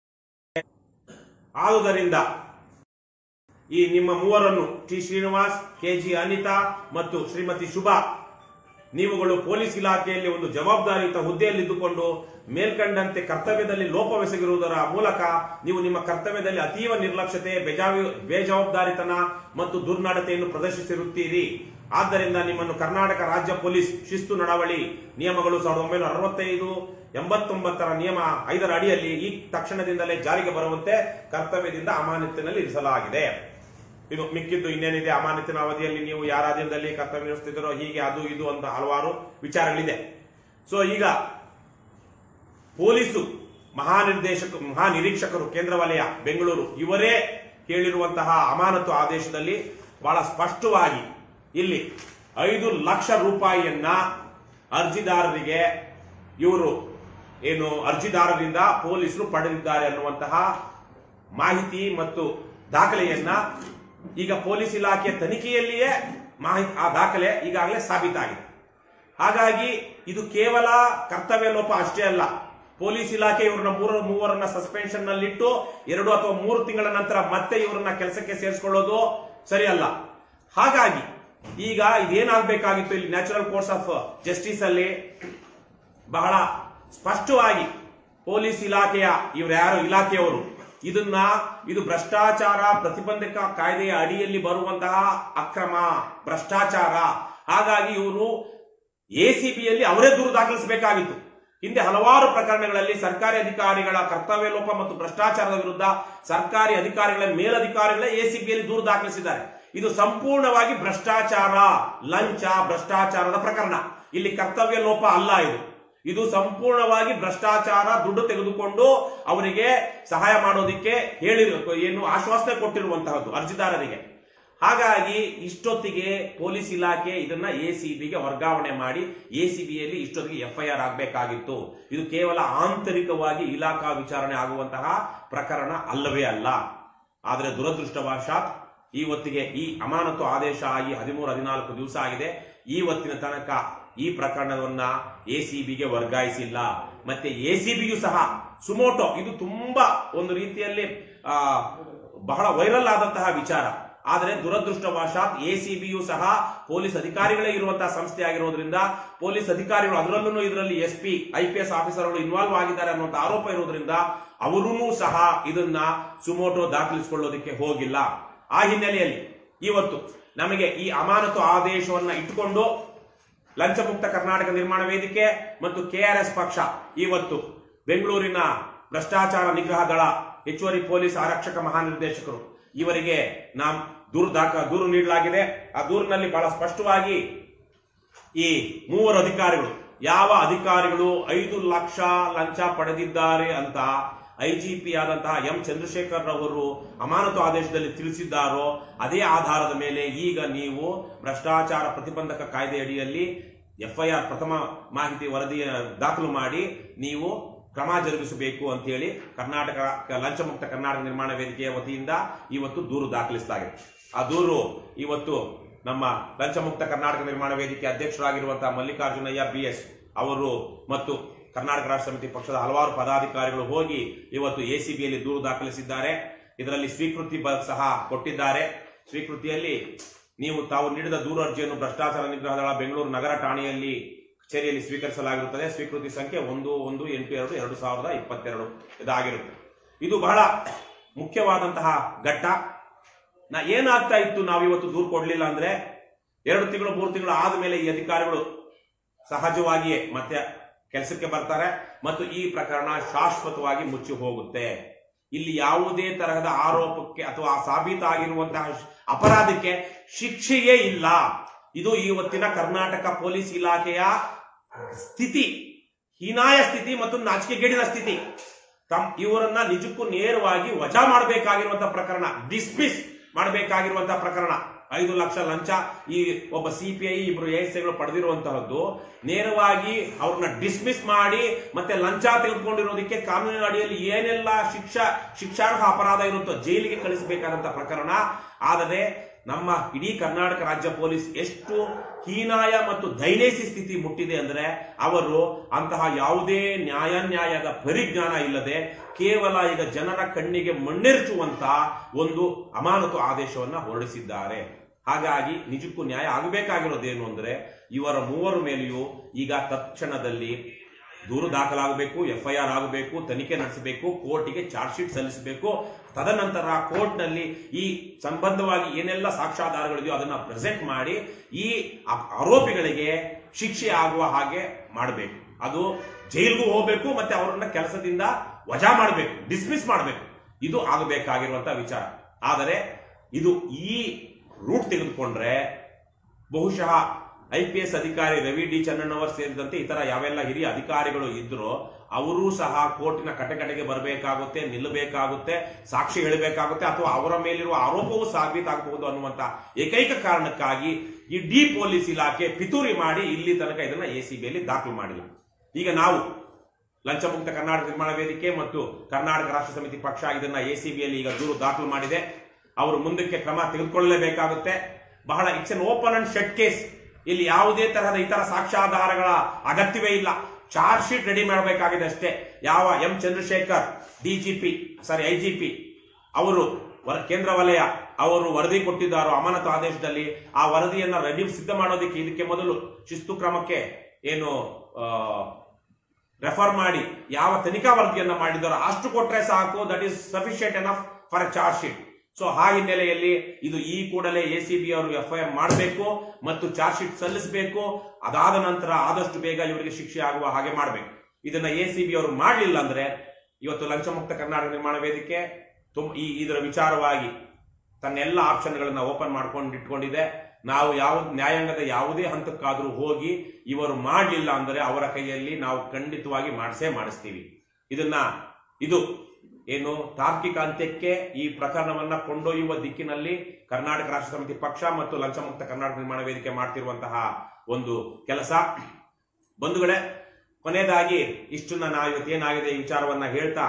ಆದುದರಿಂದ ಈ ನಿಮ್ಮ ಮೂವರನ್ನು ಟಿ ಶ್ರೀನಿವಾಸ್ ಕೆಜಿ ಅನಿತಾ ಮತ್ತು ಶ್ರೀಮತಿ ಶುಭಾ ನೀವುಗಳು ಪೊಲೀಸ್ ಇಲಾಖೆಯಲ್ಲಿ ಒಂದು ಜವಾಬ್ದಾರಿಯುತ ಹುದ್ದೆಯಲ್ಲಿದ್ದುಕೊಂಡು ಮೇಲ್ಕಂಡಂತೆ ಕರ್ತವ್ಯದಲ್ಲಿ ಲೋಪವೆಸಗಿರುವುದರ ಮೂಲಕ ನೀವು ನಿಮ್ಮ ಕರ್ತವ್ಯದಲ್ಲಿ ಅತೀವ ನಿರ್ಲಕ್ಷ್ಯತೆ ಬೇಜಾವಿ ಬೇಜವಾಬ್ದಾರಿತನ ಮತ್ತು ದುರ್ನಡತೆಯನ್ನು ಪ್ರದರ್ಶಿಸಿರುತ್ತೀರಿ ಆದ್ದರಿಂದ ನಿಮ್ಮನ್ನು ಕರ್ನಾಟಕ ರಾಜ್ಯ ಪೊಲೀಸ್ ಶಿಸ್ತು ನಡವಳಿ ನಿಯಮಗಳು ಸಾವಿರದ ಒಂಬೈನೂರ ಅರವತ್ತೈದು ಎಂಬತ್ತೊಂಬತ್ತರ ನಿಯಮ ಐದರ ಅಡಿಯಲ್ಲಿ ಈ ತಕ್ಷಣದಿಂದಲೇ ಜಾರಿಗೆ ಬರುವಂತೆ ಕರ್ತವ್ಯದಿಂದ ಅಮಾನತಿನಲ್ಲಿ ಇರಿಸಲಾಗಿದೆ ಇದು ಮಿಕ್ಕಿದ್ದು ಇನ್ನೇನಿದೆ ಅಮಾನತಿನ ಅವಧಿಯಲ್ಲಿ ನೀವು ಯಾರಾದ್ಯದಲ್ಲಿ ಕರ್ತವ್ಯ ನಿರ್ವಹಿಸುತ್ತಿದ್ದರೋ ಹೀಗೆ ಅದು ಇದು ಅಂತ ಹಲವಾರು ವಿಚಾರಗಳಿದೆ ಸೊ ಈಗ ಪೊಲೀಸು ಮಹಾನಿರ್ದೇಶಕ ಮಹಾನಿರೀಕ್ಷಕರು ಕೇಂದ್ರ ವಲಯ ಬೆಂಗಳೂರು ಇವರೇ ಹೇಳಿರುವಂತಹ ಅಮಾನತು ಆದೇಶದಲ್ಲಿ ಬಹಳ ಸ್ಪಷ್ಟವಾಗಿ ಇಲ್ಲಿ ಐದು ಲಕ್ಷ ರೂಪಾಯಿಯನ್ನ ಅರ್ಜಿದಾರರಿಗೆ ಇವರು ಏನು ಅರ್ಜಿದಾರರಿಂದ ಪೊಲೀಸರು ಪಡೆದಿದ್ದಾರೆ ಅನ್ನುವಂತಹ ಮಾಹಿತಿ ಮತ್ತು ದಾಖಲೆಯನ್ನ ಈಗ ಪೊಲೀಸ್ ಇಲಾಖೆ ತನಿಖೆಯಲ್ಲಿಯೇ ಮಾಹಿತಿ ಆ ದಾಖಲೆ ಈಗಾಗಲೇ ಸಾಬೀತಾಗಿದೆ ಹಾಗಾಗಿ ಇದು ಕೇವಲ ಕರ್ತವ್ಯ ಲೋಪ ಅಷ್ಟೇ ಅಲ್ಲ ಪೊಲೀಸ್ ಇಲಾಖೆ ಇವ್ರನ್ನ ಮೂರ ಮೂವರನ್ನ ಸಸ್ಪೆನ್ಷನ್ ನಲ್ಲಿಟ್ಟು ಎರಡು ಅಥವಾ ಮೂರು ತಿಂಗಳ ನಂತರ ಮತ್ತೆ ಇವರನ್ನ ಕೆಲಸಕ್ಕೆ ಸೇರಿಸಿಕೊಳ್ಳೋದು ಸರಿ ಅಲ್ಲ ಹಾಗಾಗಿ ಈಗ ಇದೇನಾಗಬೇಕಾಗಿತ್ತು ಇಲ್ಲಿ ನ್ಯಾಚುರಲ್ ಕೋರ್ಸ್ ಆಫ್ ಜಸ್ಟಿಸ್ ಅಲ್ಲಿ ಬಹಳ ಸ್ಪಷ್ಟವಾಗಿ ಪೊಲೀಸ್ ಇಲಾಖೆಯ ಇವ್ರು ಯಾರು ಇಲಾಖೆಯವರು ಇದನ್ನ ಇದು ಭ್ರಷ್ಟಾಚಾರ ಪ್ರತಿಬಂಧಕ ಕಾಯ್ದೆಯ ಅಡಿಯಲ್ಲಿ ಬರುವಂತಹ ಅಕ್ರಮ ಭ್ರಷ್ಟಾಚಾರ ಹಾಗಾಗಿ ಇವರು ಎಸಿಬಿಯಲ್ಲಿ ಅವರೇ ದೂರು ದಾಖಲಿಸಬೇಕಾಗಿತ್ತು ಹಿಂದೆ ಹಲವಾರು ಪ್ರಕರಣಗಳಲ್ಲಿ ಸರ್ಕಾರಿ ಅಧಿಕಾರಿಗಳ ಕರ್ತವ್ಯ ಲೋಪ ಮತ್ತು ಭ್ರಷ್ಟಾಚಾರದ ವಿರುದ್ಧ ಸರ್ಕಾರಿ ಅಧಿಕಾರಿಗಳ ಮೇಲಧಿಕಾರಿಗಳೇ ಎಸಿಬಿಯಲ್ಲಿ ದೂರು ದಾಖಲಿಸಿದ್ದಾರೆ ಇದು ಸಂಪೂರ್ಣವಾಗಿ ಭ್ರಷ್ಟಾಚಾರ ಲಂಚ ಭ್ರಷ್ಟಾಚಾರದ ಪ್ರಕರಣ ಇಲ್ಲಿ ಕರ್ತವ್ಯ ಲೋಪ ಅಲ್ಲ ಇದು ಇದು ಸಂಪೂರ್ಣವಾಗಿ ಭ್ರಷ್ಟಾಚಾರ ದುಡ್ಡು ತೆಗೆದುಕೊಂಡು ಅವರಿಗೆ ಸಹಾಯ ಮಾಡೋದಿಕ್ಕೆ ಹೇಳಿರು ಏನು ಆಶ್ವಾಸನೆ ಕೊಟ್ಟಿರುವಂತಹದ್ದು ಅರ್ಜಿದಾರರಿಗೆ ಹಾಗಾಗಿ ಇಷ್ಟೊತ್ತಿಗೆ ಪೊಲೀಸ್ ಇಲಾಖೆ ಇದನ್ನ ಎಸಿಬಿಗೆ ವರ್ಗಾವಣೆ ಮಾಡಿ ಎಸಿಬಿಯಲ್ಲಿ ಇಷ್ಟೊತ್ತಿಗೆ ಎಫ್ಐಆರ್ ಆಗಬೇಕಾಗಿತ್ತು ಇದು ಕೇವಲ ಆಂತರಿಕವಾಗಿ ಇಲಾಖಾ ವಿಚಾರಣೆ ಆಗುವಂತಹ ಪ್ರಕರಣ ಅಲ್ಲವೇ ಅಲ್ಲ ಆದರೆ ದುರದೃಷ್ಟವಶಾತ್ ಇವತ್ತಿಗೆ ಈ ಅಮಾನತು ಆದೇಶ ಆಗಿ ಹದಿಮೂರು ಹದಿನಾಲ್ಕು ದಿವಸ ಆಗಿದೆ ಇವತ್ತಿನ ತನಕ ಈ ಪ್ರಕರಣವನ್ನ ಎಸಿಬಿಗೆ ವರ್ಗಾಯಿಸಿಲ್ಲ ಮತ್ತೆ ಎಸಿಬಿಯು ಸಹ ಸುಮೋಟೋ ಇದು ತುಂಬಾ ಒಂದು ರೀತಿಯಲ್ಲಿ ಆ, ಬಹಳ ವೈರಲ್ ಆದಂತಹ ವಿಚಾರ ಆದರೆ ದುರದೃಷ್ಟವಶಾತ್ ಎಸಿಬಿಯು ಸಹ ಪೊಲೀಸ್ ಅಧಿಕಾರಿಗಳೇ ಇರುವಂತಹ ಸಂಸ್ಥೆ ಆಗಿರೋದ್ರಿಂದ ಪೊಲೀಸ್ ಅಧಿಕಾರಿಗಳು ಅದರಲ್ಲೂ ಇದರಲ್ಲಿ S P I P S ಆಫೀಸರ್ಗಳು ಇನ್ವಾಲ್ವ್ ಆಗಿದ್ದಾರೆ ಅನ್ನುವಂಥ ಆರೋಪ ಇರೋದ್ರಿಂದ ಅವರೂ ಸಹ ಇದನ್ನ ಸುಮೋಟೋ ದಾಖಲಿಸಿಕೊಳ್ಳೋದಕ್ಕೆ ಹೋಗಿಲ್ಲ ಆ ಹಿನ್ನೆಲೆಯಲ್ಲಿ ಇವತ್ತು ನಮಗೆ ಈ ಅಮಾನತು ಆದೇಶವನ್ನ ಇಟ್ಟುಕೊಂಡು ಲಂಚಮುಕ್ತ ಕರ್ನಾಟಕ ನಿರ್ಮಾಣ ವೇದಿಕೆ ಮತ್ತು ಕೆಆರ್ಎಸ್ ಪಕ್ಷ ಇವತ್ತು ಬೆಂಗಳೂರಿನ ಭ್ರಷ್ಟಾಚಾರ ನಿಗ್ರಹ ದಳ ಹೆಚ್ಚುವರಿ ಪೊಲೀಸ್ ಆರಕ್ಷಕ ಮಹಾನಿರ್ದೇಶಕರು ಇವರಿಗೆ ನಾವು ದೂರು ದಾಖ ದೂರು ನೀಡಲಾಗಿದೆ ಆ ದೂರಿನಲ್ಲಿ ಬಹಳ ಸ್ಪಷ್ಟವಾಗಿ ಈ ಮೂವರು ಅಧಿಕಾರಿಗಳು ಯಾವ ಅಧಿಕಾರಿಗಳು ಐದು ಲಕ್ಷ ಲಂಚ ಪಡೆದಿದ್ದಾರೆ ಅಂತ ಐಜಿಪಿ ಆದಂತಹ ಎಂ ಚಂದ್ರಶೇಖರ್ ರವರು ಅಮಾನತು ಆದೇಶದಲ್ಲಿ ತಿಳಿಸಿದ್ದಾರೋ ಅದೇ ಆಧಾರದ ಮೇಲೆ ಈಗ ನೀವು ಭ್ರಷ್ಟಾಚಾರ ಪ್ರತಿಬಂಧಕ ಕಾಯ್ದೆ ಅಡಿಯಲ್ಲಿ ಎಫ್ಐಆರ್ ಪ್ರಥಮ ಮಾಹಿತಿ ವರದಿ ದಾಖಲು ಮಾಡಿ ನೀವು ಕ್ರಮ ಜರುಗಿಸಬೇಕು ಅಂತೇಳಿ ಕರ್ನಾಟಕ ಲಂಚಮುಕ್ತ ಕರ್ನಾಟಕ ನಿರ್ಮಾಣ ವೇದಿಕೆಯ ವತಿಯಿಂದ ಇವತ್ತು ದೂರು ದಾಖಲಿಸಲಾಗಿದೆ ಆ ದೂರು ಇವತ್ತು ನಮ್ಮ ಲಂಚಮುಕ್ತ ಕರ್ನಾಟಕ ನಿರ್ಮಾಣ ವೇದಿಕೆ ಅಧ್ಯಕ್ಷರಾಗಿರುವಂತಹ ಮಲ್ಲಿಕಾರ್ಜುನಯ್ಯ ಬಿ ಎಸ್ ಅವರು ಮತ್ತು ಕರ್ನಾಟಕ ರಾಷ್ಟ್ರ ಸಮಿತಿ ಪಕ್ಷದ ಹಲವಾರು ಪದಾಧಿಕಾರಿಗಳು ಹೋಗಿ ಇವತ್ತು ಎಸಿಬಿಯಲ್ಲಿ ದೂರು ದಾಖಲಿಸಿದ್ದಾರೆ ಇದರಲ್ಲಿ ಸ್ವೀಕೃತಿ ಬ- ಸಹ ಕೊಟ್ಟಿದ್ದಾರೆ ಸ್ವೀಕೃತಿಯಲ್ಲಿ ನೀವು ತಾವು ನೀಡಿದ ದೂರು ಅರ್ಜಿಯನ್ನು ಭ್ರಷ್ಟಾಚಾರ ನಿಗ್ರಹ ದಳ ಬೆಂಗಳೂರು ನಗರ ಠಾಣೆಯಲ್ಲಿ ಕಚೇರಿಯಲ್ಲಿ ಸ್ವೀಕರಿಸಲಾಗಿರುತ್ತದೆ ಸ್ವೀಕೃತಿ ಸಂಖ್ಯೆ ಒಂದು ಒಂದು ಎಂಟು ಎರಡು ಎರಡು ಸಾವಿರದ ಇಪ್ಪತ್ತೆರಡು ಇದಾಗಿರುತ್ತೆ ಇದು ಬಹಳ ಮುಖ್ಯವಾದಂತಹ ಘಟ್ಟ ನಾ ಏನಾಗ್ತಾ ಇತ್ತು ನಾವಿವತ್ತು ದೂರು ಕೊಡ್ಲಿಲ್ಲ ಅಂದ್ರೆ ಎರಡು ತಿಂಗಳು ಮೂರು ತಿಂಗಳು ಆದ್ಮೇಲೆ ಈ ಅಧಿಕಾರಿಗಳು ಸಹಜವಾಗಿಯೇ ಮತ್ತೆ ಕೆಲಸಕ್ಕೆ ಬರ್ತಾರೆ ಮತ್ತು ಈ ಪ್ರಕರಣ ಶಾಶ್ವತವಾಗಿ ಮುಚ್ಚಿ ಹೋಗುತ್ತೆ ಇಲ್ಲಿ ಯಾವುದೇ ತರಹದ ಆರೋಪಕ್ಕೆ ಅಥವಾ ಸಾಬೀತಾಗಿರುವಂತಹ ಶ್- ಅಪರಾಧಕ್ಕೆ ಶಿಕ್ಷೆಯೇ ಇಲ್ಲ ಇದು ಇವತ್ತಿನ ಕರ್ನಾಟಕ ಪೊಲೀಸ್ ಇಲಾಖೆಯ ಸ್ಥಿತಿ ಹೀನಾಯ ಸ್ಥಿತಿ ಮತ್ತು ನಾಚಿಕೆಗೇಡಿನ ಸ್ಥಿತಿ ತಮ್ ಇವರನ್ನ ನಿಜಕ್ಕೂ ನೇರವಾಗಿ ವಜಾ ಮಾಡಬೇಕಾಗಿರುವಂತಹ ಪ್ರಕರಣ ಡಿಸ್ಮಿಸ್ ಮಾಡಬೇಕಾಗಿರುವಂತಹ ಪ್ರಕರಣ ಐದು ಲಕ್ಷ ಲಂಚ ಈ ಒಬ್ಬ ಸಿಪಿಐ ಇಬ್ರು ಎಸ್ಐಗಳು ಪಡೆದಿರುವಂತಹದ್ದು ನೇರವಾಗಿ ಅವ್ರನ್ನ ಡಿಸ್ಮಿಸ್ ಮಾಡಿ ಮತ್ತೆ ಲಂಚ ತೆಗೆದುಕೊಂಡಿರೋದಕ್ಕೆ ಕಾನೂನಿನ ಅಡಿಯಲ್ಲಿ ಏನೆಲ್ಲ ಶಿಕ್ಷಾ ಶಿಕ್ಷಾರ್ಹ ಅಪರಾಧ ಇರುತ್ತೋ ಜೈಲಿಗೆ ಕಳಿಸಬೇಕಾದಂತ ಪ್ರಕರಣ ಆದರೆ ನಮ್ಮ ಇಡೀ ಕರ್ನಾಟಕ ರಾಜ್ಯ ಪೊಲೀಸ್ ಎಷ್ಟು ಹೀನಾಯ ಮತ್ತು ದೈನೇಸಿ ಸ್ಥಿತಿ ಮುಟ್ಟಿದೆ ಅಂದ್ರೆ ಅವರು ಅಂತಹ ಯಾವುದೇ ನ್ಯಾಯಾನ್ಯಾಯದ ಪರಿಜ್ಞಾನ ಇಲ್ಲದೆ ಕೇವಲ ಈಗ ಜನರ ಕಣ್ಣಿಗೆ ಮಣ್ಣೆರಚುವಂತ ಒಂದು ಅಮಾನತು ಆದೇಶವನ್ನ ಹೊರಡಿಸಿದ್ದಾರೆ ಹಾಗಾಗಿ ನಿಜಕ್ಕೂ ನ್ಯಾಯ ಆಗಬೇಕಾಗಿರೋದೇನು ಅಂದ್ರೆ ಇವರ ಮೂವರ ಮೇಲೆಯೂ ಈಗ ತಕ್ಷಣದಲ್ಲಿ ದೂರು ದಾಖಲಾಗಬೇಕು ಎಫ್ಐಆರ್ ಆಗಬೇಕು ತನಿಖೆ ನಡೆಸಬೇಕು ಕೋರ್ಟಿಗೆ ಚಾರ್ಜ್ ಶೀಟ್ ಸಲ್ಲಿಸಬೇಕು ತದನಂತರ ಕೋರ್ಟ್ನಲ್ಲಿ ಈ ಸಂಬಂಧವಾಗಿ ಏನೆಲ್ಲ ಸಾಕ್ಷ್ಯಾಧಾರಗಳಿದೆಯೋ ಅದನ್ನ ಪ್ರೆಸೆಂಟ್ ಮಾಡಿ ಈ ಆ- ಆರೋಪಿಗಳಿಗೆ ಶಿಕ್ಷೆ ಆಗುವ ಹಾಗೆ ಮಾಡಬೇಕು ಅದು ಜೈಲಿಗೂ ಹೋಗಬೇಕು ಮತ್ತೆ ಅವರನ್ನ ಕೆಲಸದಿಂದ ವಜಾ ಮಾಡಬೇಕು ಡಿಸ್ಮಿಸ್ ಮಾಡಬೇಕು ಇದು ಆಗಬೇಕಾಗಿರುವಂತಹ ವಿಚಾರ ಆದರೆ ಇದು ಈ ರೂಟ್ ತೆಗೆದುಕೊಂಡ್ರೆ ಬಹುಶಃ ಐ ಪಿ ಎಸ್ ಅಧಿಕಾರಿ ರವಿ ಡಿ ಚನ್ನಣ್ಣವರ್ ಸೇರಿದಂತೆ ಇತರ ಯಾವೆಲ್ಲ ಹಿರಿಯ ಅಧಿಕಾರಿಗಳು ಇದ್ರೋ ಅವರೂ ಸಹ ಕೋರ್ಟಿನ ಕಟಕಟೆಗೆ ಬರಬೇಕಾಗುತ್ತೆ ನಿಲ್ಲಬೇಕಾಗುತ್ತೆ ಸಾಕ್ಷಿ ಹೇಳಬೇಕಾಗುತ್ತೆ ಅಥವಾ ಅವರ ಮೇಲಿರುವ ಆರೋಪವೂ ಸಾಬೀತಾಗಬಹುದು ಅನ್ನುವಂತ ಏಕೈಕ ಕಾರಣಕ್ಕಾಗಿ ಈ ಡಿ ಪೊಲೀಸ್ ಇಲಾಖೆ ಪಿತೂರಿ ಮಾಡಿ ಇಲ್ಲಿ ತನಕ ಇದನ್ನ ಎಸಿಬಿಯಲ್ಲಿ ದಾಖಲು ಮಾಡಿಲ್ಲ ಈಗ ನಾವು ಲಂಚಮುಕ್ತ ಕರ್ನಾಟಕ ನಿರ್ಮಾಣ ವೇದಿಕೆ ಮತ್ತು ಕರ್ನಾಟಕ ರಾಷ್ಟ್ರ ಸಮಿತಿ ಪಕ್ಷ ಇದನ್ನ ಎಸಿಬಿಯಲ್ಲಿ ಈಗ ದೂರು ದಾಖಲು ಮಾಡಿದೆ ಅವರು ಮುಂದಕ್ಕೆ ಕ್ರಮ ತೆಗೆದುಕೊಳ್ಳಲೇಬೇಕಾಗುತ್ತೆ ಬಹಳ it's an open and shut case ಇಲ್ಲಿ ಯಾವುದೇ ತರಹದ ಇತರ ಸಾಕ್ಷ್ಯಾಧಾರಗಳ ಅಗತ್ಯವೇ ಇಲ್ಲ ಚಾರ್ಜ್ ಶೀಟ್ ರೆಡಿ ಮಾಡಬೇಕಾಗಿದೆ ಅಷ್ಟೇ ಯಾವ M Chandrashekar DGP sorry IGP ಅವರು ವರ- ಕೇಂದ್ರ ವಲಯ ಅವರು ವರದಿ ಕೊಟ್ಟಿದ್ದಾರೋ ಅಮಾನತು ಆದೇಶದಲ್ಲಿ ಆ ವರದಿಯನ್ನ ರೆಡಿ ಸಿದ್ಧ ಮಾಡೋದಕ್ಕೆ ಇದಕ್ಕೆ ಮೊದಲು ಶಿಸ್ತು ಕ್ರಮಕ್ಕೆ ಏನು ಆ, ರೆಫರ್ ಮಾಡಿ ಯಾವ ತನಿಖಾ ವರದಿಯನ್ನ ಮಾಡಿದಾರೋ ಅಷ್ಟು ಕೊಟ್ರೆ ಸಾಕು that is sufficient enough for a charge sheet so ಆ ಹಿನ್ನೆಲೆಯಲ್ಲಿ ಇದು ಈ ಕೂಡಲೇ ಎ ಸಿ ಬಿ ಅವರು ಎಫ್ಐಆರ್ ಮಾಡಬೇಕು ಮತ್ತು ಚಾರ್ಜ್ ಶೀಟ್ ಸಲ್ಲಿಸಬೇಕು ಅದಾದ ನಂತರ ಆದಷ್ಟು ಬೇಗ ಇವರಿಗೆ ಶಿಕ್ಷೆ ಆಗುವ ಹಾಗೆ ಮಾಡಬೇಕು ಇದನ್ನ ಎ ಸಿ ಬಿ ಅವರು ಮಾಡಲಿಲ್ಲ ಅಂದ್ರೆ ಇವತ್ತು ಲಂಚಮುಕ್ತ ಕರ್ನಾಟಕ ನಿರ್ಮಾಣ ವೇದಿಕೆ ತುಂ ಈ ಇದರ ವಿಚಾರವಾಗಿ ತನ್ನೆಲ್ಲ ಆಪ್ಷನ್ಗಳನ್ನ ಓಪನ್ ಮಾಡ್ಕೊಂಡು ಇಟ್ಕೊಂಡಿದೆ ನಾವು ಯಾವ ನ್ಯಾಯಾಂಗದ ಯಾವುದೇ ಹಂತಕ್ಕಾದ್ರೂ ಹೋಗಿ ಇವರು ಮಾಡಲಿಲ್ಲ ಅಂದರೆ ಅವರ ಕೈಯಲ್ಲಿ ನಾವು ಖಂಡಿತವಾಗಿ ಮಾಡಿಸೇ ಮಾಡಿಸ್ತೀವಿ ಇದನ್ನ ಇದು ಏನು ತಾರ್ಕಿಕ ಅಂತ್ಯಕ್ಕೆ ಈ ಪ್ರಕರಣವನ್ನ ಕೊಂಡೊಯ್ಯುವ ದಿಕ್ಕಿನಲ್ಲಿ ಕರ್ನಾಟಕ ರಾಷ್ಟ್ರ ಸಮಿತಿ ಪಕ್ಷ ಮತ್ತು ಲಂಚಮುಕ್ತ ಕರ್ನಾಟಕ ನಿರ್ಮಾಣ ವೇದಿಕೆ ಮಾಡ್ತಿರುವಂತಹ ಒಂದು ಕೆಲಸ ಬಂಧುಗಳೇ ಕೊನೆಯದಾಗಿ ಇಷ್ಟನ್ನ ನಾವು ಇವತ್ತೇನಾಗಿದೆ ಈ ವಿಚಾರವನ್ನ ಹೇಳ್ತಾ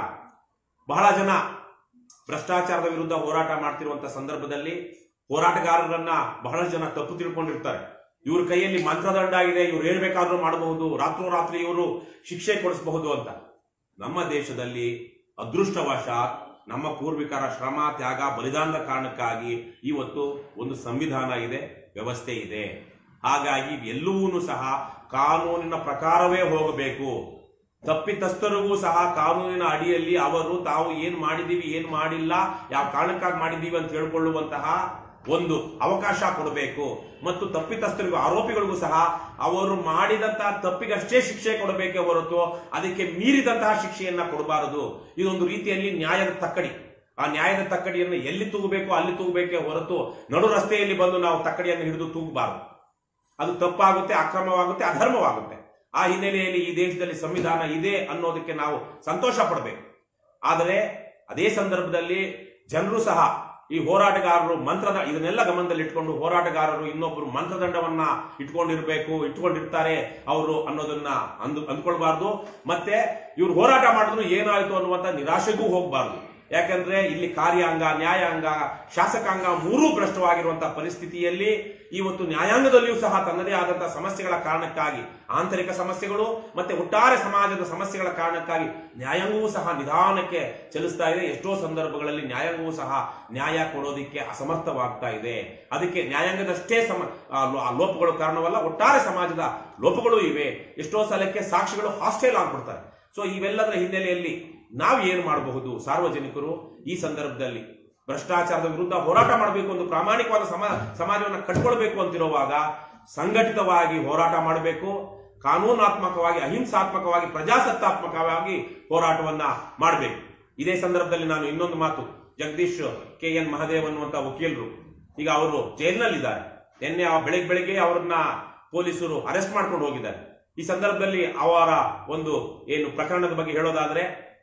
ಬಹಳ ಜನ ಭ್ರಷ್ಟಾಚಾರದ ವಿರುದ್ಧ ಹೋರಾಟ ಮಾಡ್ತಿರುವಂತ ಸಂದರ್ಭದಲ್ಲಿ ಹೋರಾಟಗಾರರನ್ನ ಬಹಳಷ್ಟು ಜನ ತಪ್ಪು ತಿಳ್ಕೊಂಡಿರ್ತಾರೆ ಇವ್ರ ಕೈಯಲ್ಲಿ ಮಂತ್ರದಂಡ ಇದೆ ಇವ್ರು ಹೇಳ್ಬೇಕಾದ್ರೂ ಮಾಡಬಹುದು ರಾತ್ರೋರಾತ್ರಿ ಇವರು ಶಿಕ್ಷೆ ಕೊಡಿಸಬಹುದು ಅಂತ ನಮ್ಮ ದೇಶದಲ್ಲಿ ಅದೃಷ್ಟವಶಾತ್ ನಮ್ಮ ಪೂರ್ವಿಕರ ಶ್ರಮ ತ್ಯಾಗ ಬಲಿದಾನದ ಕಾರಣಕ್ಕಾಗಿ ಇವತ್ತು ಒಂದು ಸಂವಿಧಾನ ಇದೆ ವ್ಯವಸ್ಥೆ ಇದೆ ಹಾಗಾಗಿ ಎಲ್ಲವೂ ಸಹ ಕಾನೂನಿನ ಪ್ರಕಾರವೇ ಹೋಗಬೇಕು ತಪ್ಪಿತಸ್ಥರಿಗೂ ಸಹ ಕಾನೂನಿನ ಅಡಿಯಲ್ಲಿ ಅವರು ತಾವು ಏನ್ ಮಾಡಿದೀವಿ ಏನ್ ಮಾಡಿಲ್ಲ ಯಾವ ಕಾರಣಕ್ಕಾಗಿ ಮಾಡಿದೀವಿ ಅಂತ ಹೇಳ್ಕೊಳ್ಳುವಂತಹ ಒಂದು ಅವಕಾಶ ಕೊಡಬೇಕು ಮತ್ತು ತಪ್ಪಿತಸ್ಥರಿಗೂ ಆರೋಪಿಗಳಿಗೂ ಸಹ ಅವರು ಮಾಡಿದಂತಹ ತಪ್ಪಿಗಷ್ಟೇ ಶಿಕ್ಷೆ ಕೊಡಬೇಕೇ ಹೊರತು ಅದಕ್ಕೆ ಮೀರಿದಂತಹ ಶಿಕ್ಷೆಯನ್ನ ಕೊಡಬಾರದು ಇದೊಂದು ರೀತಿಯಲ್ಲಿ ನ್ಯಾಯದ ತಕ್ಕಡಿ ಆ ನ್ಯಾಯದ ತಕ್ಕಡಿಯನ್ನು ಎಲ್ಲಿ ತೂಗಬೇಕು ಅಲ್ಲಿ ತೂಗಬೇಕೇ ಹೊರತು ನಡು ರಸ್ತೆಯಲ್ಲಿ ಬಂದು ನಾವು ತಕ್ಕಡಿಯನ್ನು ಹಿಡಿದು ತೂಗಬಾರದು ಅದು ತಪ್ಪಾಗುತ್ತೆ ಅಕ್ರಮವಾಗುತ್ತೆ ಅಧರ್ಮವಾಗುತ್ತೆ ಆ ಹಿನ್ನೆಲೆಯಲ್ಲಿ ಈ ದೇಶದಲ್ಲಿ ಸಂವಿಧಾನ ಇದೆ ಅನ್ನೋದಕ್ಕೆ ನಾವು ಸಂತೋಷ ಪಡಬೇಕು ಆದರೆ ಅದೇ ಸಂದರ್ಭದಲ್ಲಿ ಜನರು ಸಹ ಈ ಹೋರಾಟಗಾರರು ಮಂತ್ರದ ಇದನ್ನೆಲ್ಲ ಗಮನದಲ್ಲಿ ಇಟ್ಕೊಂಡು ಹೋರಾಟಗಾರರು ಇನ್ನೊಬ್ಬರು ಮಂತ್ರದಂಡವನ್ನ ಇಟ್ಕೊಂಡಿರ್ಬೇಕು ಇಟ್ಕೊಂಡಿರ್ತಾರೆ ಅವರು ಅನ್ನೋದನ್ನ ಅಂದು ಅಂದ್ಕೊಳ್ಬಾರ್ದು ಮತ್ತೆ ಇವ್ರು ಹೋರಾಟ ಮಾಡಿದ್ರು ಏನಾಯ್ತು ಅನ್ನುವಂತ ನಿರಾಶೆಗೂ ಹೋಗಬಾರ್ದು ಯಾಕಂದ್ರೆ ಇಲ್ಲಿ ಕಾರ್ಯಾಂಗ ನ್ಯಾಯಾಂಗ ಶಾಸಕಾಂಗ ಮೂರೂ ಭ್ರಷ್ಟವಾಗಿರುವಂತಹ ಪರಿಸ್ಥಿತಿಯಲ್ಲಿ ಇವತ್ತು ನ್ಯಾಯಾಂಗದಲ್ಲಿಯೂ ಸಹ ತನ್ನದೇ ಆದಂತಹ ಸಮಸ್ಯೆಗಳ ಕಾರಣಕ್ಕಾಗಿ ಆಂತರಿಕ ಸಮಸ್ಯೆಗಳು ಮತ್ತೆ ಒಟ್ಟಾರೆ ಸಮಾಜದ ಸಮಸ್ಯೆಗಳ ಕಾರಣಕ್ಕಾಗಿ ನ್ಯಾಯಾಂಗವೂ ಸಹ ನಿಧಾನಕ್ಕೆ ಚಲಿಸ್ತಾ ಇದೆ ಎಷ್ಟೋ ಸಂದರ್ಭಗಳಲ್ಲಿ ನ್ಯಾಯಾಂಗವೂ ಸಹ ನ್ಯಾಯ ಕೊಡೋದಿಕ್ಕೆ ಅಸಮರ್ಥವಾಗ್ತಾ ಇದೆ ಅದಕ್ಕೆ ನ್ಯಾಯಾಂಗದಷ್ಟೇ ಸಮ ಆ ಲೋ- ಆ ಲೋಪಗಳು ಕಾರಣವಲ್ಲ ಒಟ್ಟಾರೆ ಸಮಾಜದ ಲೋಪಗಳು ಇವೆ ಎಷ್ಟೋ ಸಲಕ್ಕೆ ಸಾಕ್ಷಿಗಳು ಹಾಸ್ಟೆಲ್ ಆಗ್ಬಿಡ್ತಾರೆ ಸೊ ಇವೆಲ್ಲದರ ಹಿನ್ನೆಲೆಯಲ್ಲಿ ನಾವು ಏನು ಮಾಡಬಹುದು ಸಾರ್ವಜನಿಕರು ಈ ಸಂದರ್ಭದಲ್ಲಿ ಭ್ರಷ್ಟಾಚಾರದ ವಿರುದ್ಧ ಹೋರಾಟ ಮಾಡಬೇಕು ಒಂದು ಪ್ರಾಮಾಣಿಕವಾದ ಸಮ ಸಮಾಜವನ್ನು ಕಟ್ಕೊಳ್ಬೇಕು ಅಂತಿರುವಾಗ ಸಂಘಟಿತವಾಗಿ ಹೋರಾಟ ಮಾಡಬೇಕು ಕಾನೂನಾತ್ಮಕವಾಗಿ ಅಹಿಂಸಾತ್ಮಕವಾಗಿ ಪ್ರಜಾಸತ್ತಾತ್ಮಕವಾಗಿ ಹೋರಾಟವನ್ನ ಮಾಡಬೇಕು ಇದೇ ಸಂದರ್ಭದಲ್ಲಿ ನಾನು ಇನ್ನೊಂದು ಮಾತು ಜಗದೀಶ್ ಕೆ ಎನ್ ಮಹದೇವ್ ಅನ್ನುವಂತ ವಕೀಲರು ಈಗ ಅವರು ಜೈಲಿನಲ್ಲಿದ್ದಾರೆ ನಿನ್ನೆ ಆ ಬೆಳಗ್ಗೆ ಬೆಳಗ್ಗೆ ಅವರನ್ನ ಪೊಲೀಸರು ಅರೆಸ್ಟ್ ಮಾಡ್ಕೊಂಡು ಹೋಗಿದ್ದಾರೆ ಈ ಸಂದರ್ಭದಲ್ಲಿ ಅವರ ಒಂದು ಏನು ಪ್ರಕರಣದ ಬಗ್ಗೆ ಹೇಳೋದಾದ್ರೆ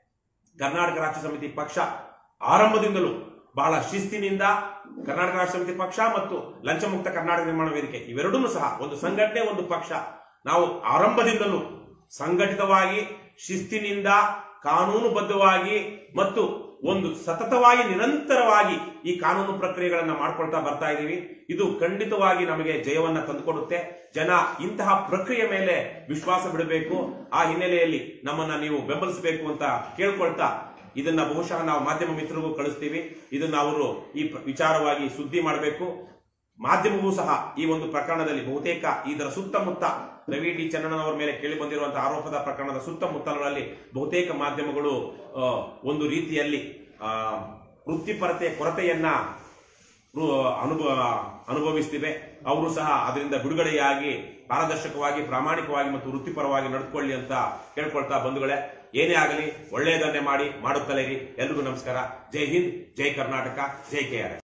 ಕರ್ನಾಟಕ ರಾಷ್ಟ್ರ ಸಮಿತಿ ಪಕ್ಷ ಆರಂಭದಿಂದಲೂ ಬಹಳ ಶಿಸ್ತಿನಿಂದ ಕರ್ನಾಟಕ ರಾಷ್ಟ್ರ ಸಮಿತಿ ಪಕ್ಷ ಮತ್ತು ಲಂಚಮುಕ್ತ ಕರ್ನಾಟಕ ನಿರ್ಮಾಣ ವೇದಿಕೆ ಇವೆರಡೂ ಸಹ ಒಂದು ಸಂಘಟನೆ ಒಂದು ಪಕ್ಷ ನಾವು ಆರಂಭದಿಂದಲೂ ಸಂಘಟಿತವಾಗಿ ಶಿಸ್ತಿನಿಂದ ಕಾನೂನುಬದ್ಧವಾಗಿ ಮತ್ತು ಒಂದು ಸತತವಾಗಿ ನಿರಂತರವಾಗಿ ಈ ಕಾನೂನು ಪ್ರಕ್ರಿಯೆಗಳನ್ನ ಮಾಡ್ಕೊಳ್ತಾ ಬರ್ತಾ ಇದ್ದೀವಿ ಇದು ಖಂಡಿತವಾಗಿ ನಮಗೆ ಜಯವನ್ನ ತಂದುಕೊಡುತ್ತೆ ಜನ ಇಂತಹ ಪ್ರಕ್ರಿಯೆ ಮೇಲೆ ವಿಶ್ವಾಸ ಬಿಡಬೇಕು ಆ ಹಿನ್ನೆಲೆಯಲ್ಲಿ ನಮ್ಮನ್ನ ನೀವು ಬೆಂಬಲಿಸಬೇಕು ಅಂತ ಕೇಳ್ಕೊಳ್ತಾ ಇದನ್ನ ಬಹುಶಃ ನಾವು ಮಾಧ್ಯಮ ಮಿತ್ರರಿಗೂ ಕಳಿಸ್ತೀವಿ ಇದನ್ನ ಅವರು ಈ ಪ್ರ- ವಿಚಾರವಾಗಿ ಸುದ್ದಿ ಮಾಡಬೇಕು ಮಾಧ್ಯಮವೂ ಸಹ ಈ ಒಂದು ಪ್ರಕರಣದಲ್ಲಿ ಬಹುತೇಕ ಇದರ ಸುತ್ತಮುತ್ತ ರವಿ ಡಿ ಚನ್ನಣ್ಣನವರ ಮೇಲೆ ಕೇಳಿ ಬಂದಿರುವಂತಹ ಆರೋಪದ ಪ್ರಕರಣದ ಸುತ್ತಮುತ್ತಲಲ್ಲಿ ಬಹುತೇಕ ಮಾಧ್ಯಮಗಳು ಆ, ಒಂದು ರೀತಿಯಲ್ಲಿ ಆ, ವೃತ್ತಿಪರತೆಯ ಕೊರತೆಯನ್ನ ರು- ಅನುಭವ ಅನುಭವಿಸ್ತಿವೆ ಅವರು ಸಹ ಅದರಿಂದ ಬಿಡುಗಡೆಯಾಗಿ ಪಾರದರ್ಶಕವಾಗಿ ಪ್ರಾಮಾಣಿಕವಾಗಿ ಮತ್ತು ವೃತ್ತಿಪರವಾಗಿ ನಡ್ಕೊಳ್ಳಿ ಅಂತ ಕೇಳ್ಕೊಳ್ತಾ ಬಂಧುಗಳೇ ಏನೇ ಆಗಲಿ ಒಳ್ಳೆಯದನ್ನೇ ಮಾಡಿ ಮಾಡುತ್ತಲೇ ಇರಿ ಎಲ್ರಿಗೂ ನಮಸ್ಕಾರ ಜೈ ಹಿಂದ್ ಜೈ ಕರ್ನಾಟಕ ಜೈ ಕೆ ಆರ್